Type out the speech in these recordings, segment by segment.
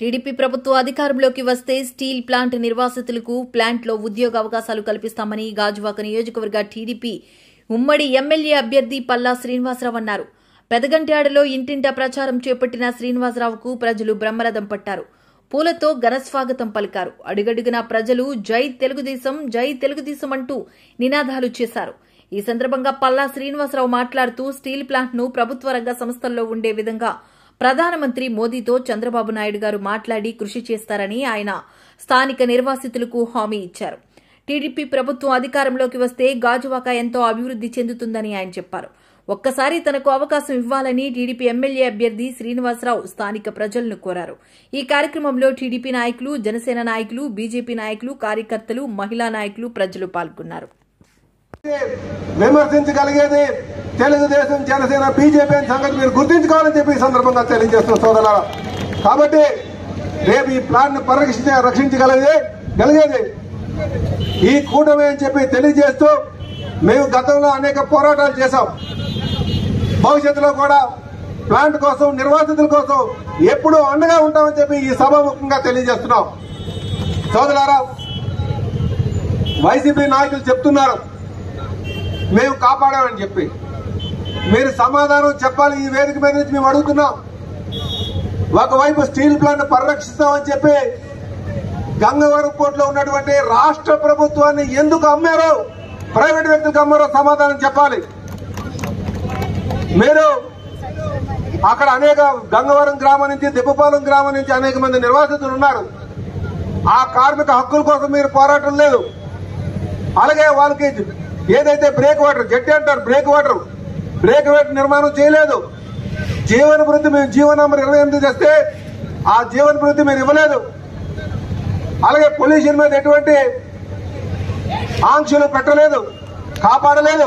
TDP ప్రభుత్వం అధికారంలోకి వస్తే స్టీల్ ప్లాంట్ నిర్వాసితులకు ప్లాంట్లో ఉద్యోగ అవకాశాలు కల్పిస్తామని గాజువాక నియోజకవర్గ టీడీపీ ఉమ్మడి ఎమ్మెల్యే అభ్యర్థి పల్లా శ్రీనివాసరావు అన్నారు పెదగంట్యాడలో ఇంటింటా ప్రచారం చేపట్టిన శ్రీనివాసరావుకు ప్రజలు బ్రహ్మరథం పట్టారు పూలతో ఘనస్వాగతం పలికారు అడుగడుగునా ప్రజలు జై తెలుగుదేశం జై తెలుగుదేశం అంటూ నినాదాలు చేశారు ఈ సందర్భంగా పల్లా శ్రీనివాసరావు మాట్లాడుతూ స్టీల్ ప్లాంట్ను ప్రభుత్వ రంగ సంస్థల్లో ఉండే విధంగా ప్రధానమంత్రి మోదీతో చంద్రబాబు నాయుడు గారు మాట్లాడి కృషి చేస్తారని ఆయన స్థానిక నిర్వాసితులకు హామీ ఇచ్చారు టీడీపీ ప్రభుత్వం అధికారంలోకి వస్తే గాజువాక ఎంతో అభివృద్ది చెందుతుందని ఆయన చెప్పారు ఒక్కసారి తనకు అవకాశం ఇవ్వాలని టీడీపీ ఎమ్మెల్యే అభ్యర్థి శ్రీనివాసరావు స్థానిక ప్రజలను కోరారు ఈ కార్యక్రమంలో టీడీపీ నాయకులు జనసేన నాయకులు బీజేపీ నాయకులు కార్యకర్తలు మహిళా నాయకులు ప్రజలు పాల్గొన్నారు విమర్శించగలిగేది తెలుగుదేశం జనసేన బీజేపీ అనే సంగతి మీరు గుర్తించుకోవాలని చెప్పి ఈ సందర్భంగా తెలియజేస్తున్న సోదరులారా కాబట్టి రేపు ఈ ప్లాన్ ను పరిరక్షించ రక్షించగలిగేది గలిగేది ఈ కూటమి అని చెప్పి తెలియజేస్తూ మేము గతంలో అనేక పోరాటాలు చేశాం భవిష్యత్తులో కూడా ప్లాంట్ కోసం నిర్వాసితుల కోసం ఎప్పుడూ అండగా ఉంటామని చెప్పి ఈ సభాముఖంగా తెలియజేస్తున్నాం సోదరులారా వైసీపీ నాయకులు చెప్తున్నారు మేము కాపాడామని చెప్పి మీరు సమాధానం చెప్పాలి ఈ వేదిక మీద నుంచి మేము అడుగుతున్నాం ఒకవైపు స్టీల్ ప్లాంట్ పరిరక్షిస్తామని చెప్పి గంగవరం పోర్టులో ఉన్నటువంటి రాష్ట్ర ప్రభుత్వాన్ని ఎందుకు అమ్మారో ప్రైవేట్ వ్యక్తులకు అమ్మారో సమాధానం చెప్పాలి మీరు అక్కడ అనేక గంగవరం గ్రామం నుంచి దిబ్బపాలెం గ్రామం నుంచి అనేక మంది నిర్వాసితులు ఉన్నారు ఆ కార్మిక హక్కుల కోసం మీరు పోరాటం లేదు అలాగే వాళ్ళకి ఏదైతే బ్రేక్ వాటర్ జట్టి అంటారు బ్రేక్ వాటర్ బ్రేక్ వాటర్ నిర్మాణం చేయలేదు జీవన వృద్ధి మేము జీవో నంబర్ ఇరవై ఎనిమిది తెస్తే ఆ జీవన వృద్ధి మీరు ఇవ్వలేదు అలాగే పొల్యూషన్ మీద ఎటువంటి ఆంక్షలు పెట్టలేదు కాపాడలేదు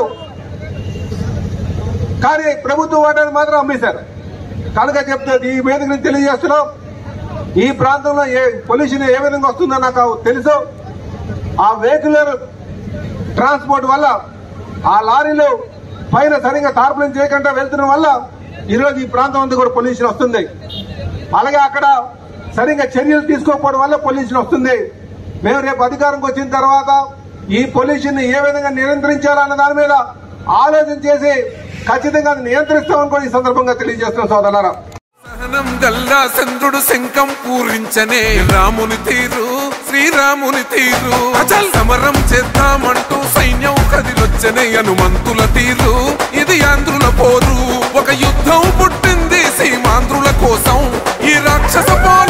కానీ ప్రభుత్వ వాటాన్ని మాత్రం అమ్మేశారు కనుక చెప్తే ఈ వేదిక నుంచి తెలియజేస్తున్నాం ఈ ప్రాంతంలో ఏ పొల్యూషన్ ఏ విధంగా వస్తుందో నాకు తెలుసు ఆ వెహికులర్ ట్రాన్స్పోర్ట్ వల్ల ఆ లారీలు పైన సరిగా తార్పులం చేయకుండా వెళ్తున్న వల్ల ఈరోజు ఈ ప్రాంతం అంతా కూడా పొల్యూషన్ వస్తుంది అలాగే అక్కడ సరిగా చర్యలు తీసుకోకపోవడం వల్ల పొల్యూషన్ వస్తుంది మేము రేపు అధికారంకి వచ్చిన తర్వాత ఈ పొల్యూషన్ ఏ విధంగా నియంత్రించాలన్న దాని మీద ఆలోచన చేసి ఖచ్చితంగా అది నియంత్రిస్తామని కూడా ఈ సందర్భంగా తెలియజేస్తున్నాం సోదరులారా సహనం గల్లా చంద్రుడు శంఖం పూరించనే రాముని తీరు శ్రీరాముని తీరు అచల్ సమరం చేద్దామంటూ సైన్యం కదిలొచ్చనే హనుమంతుల తీరు ఇది ఆంధ్రుల పోరు ఒక యుద్ధం పుట్టింది సీమాంధ్రుల కోసం ఈ రాక్షస పోరు